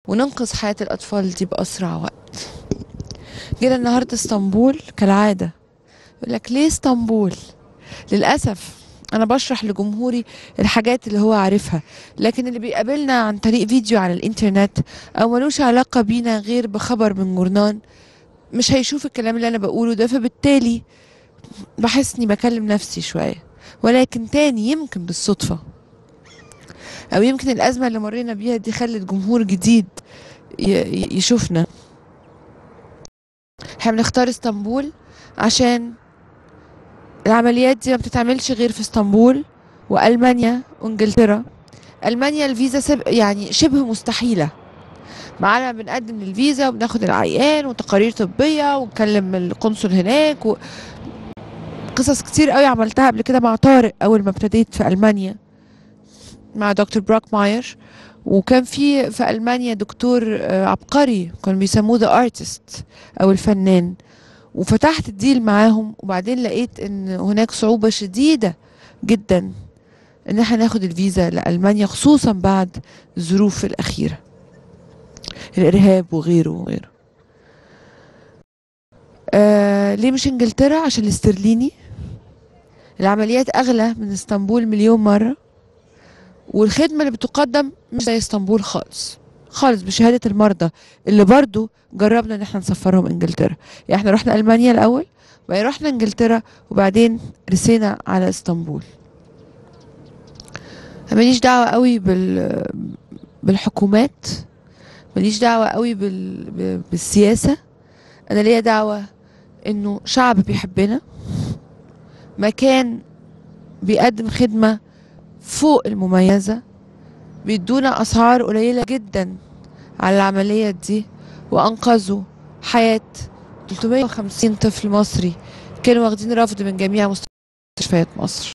وننقذ حياة الأطفال دي بأسرع وقت جينا النهاردة اسطنبول كالعادة يقول لك ليه اسطنبول للأسف أنا بشرح لجمهوري الحاجات اللي هو عارفها لكن اللي بيقابلنا عن طريق فيديو على الإنترنت أو ملوش علاقة بينا غير بخبر من جورنان مش هيشوف الكلام اللي أنا بقوله ده فبالتالي بحس إني بكلم نفسي شوية ولكن تاني يمكن بالصدفة أو يمكن الأزمة اللي مرينا بيها دي خلت جمهور جديد ي- ي- يشوفنا احنا بنختار اسطنبول عشان العمليات دي ما بتتعملش غير في اسطنبول والمانيا وانجلترا المانيا الفيزا سب يعني شبه مستحيله معانا بنقدم للفيزا وبناخد العيان وتقارير طبيه ونكلم القنصل هناك و... قصص كتير قوي عملتها قبل كده مع طارق اول ما ابتديت في المانيا مع دكتور براك ماير وكان في في المانيا دكتور آه، عبقري كانوا بيسموه ذا ارتست او الفنان وفتحت الديل معاهم وبعدين لقيت ان هناك صعوبة شديدة جدا ان احنا ناخد الفيزا لألمانيا خصوصا بعد الظروف الأخيرة الإرهاب وغيره وغيره آه ليه مش انجلترا عشان الاسترليني العمليات أغلى من اسطنبول مليون مرة والخدمة اللي بتقدم مش زي اسطنبول خالص خالص بشهادة المرضى اللي برضو جربنا ان احنا نسفرهم انجلترا يعني احنا رحنا المانيا الاول وبعدين رحنا انجلترا وبعدين رسينا على اسطنبول ماليش دعوة قوي بال بالحكومات ماليش دعوة قوي بال... ب- بالسياسة انا ليا دعوة انه شعب بيحبنا مكان بيقدم خدمة فوق المميزة بيدونا اسعار قليلة جدا على العملية دي وانقذوا حياة 350 طفل مصري كانوا واخدين رفض من جميع مستشفيات مصر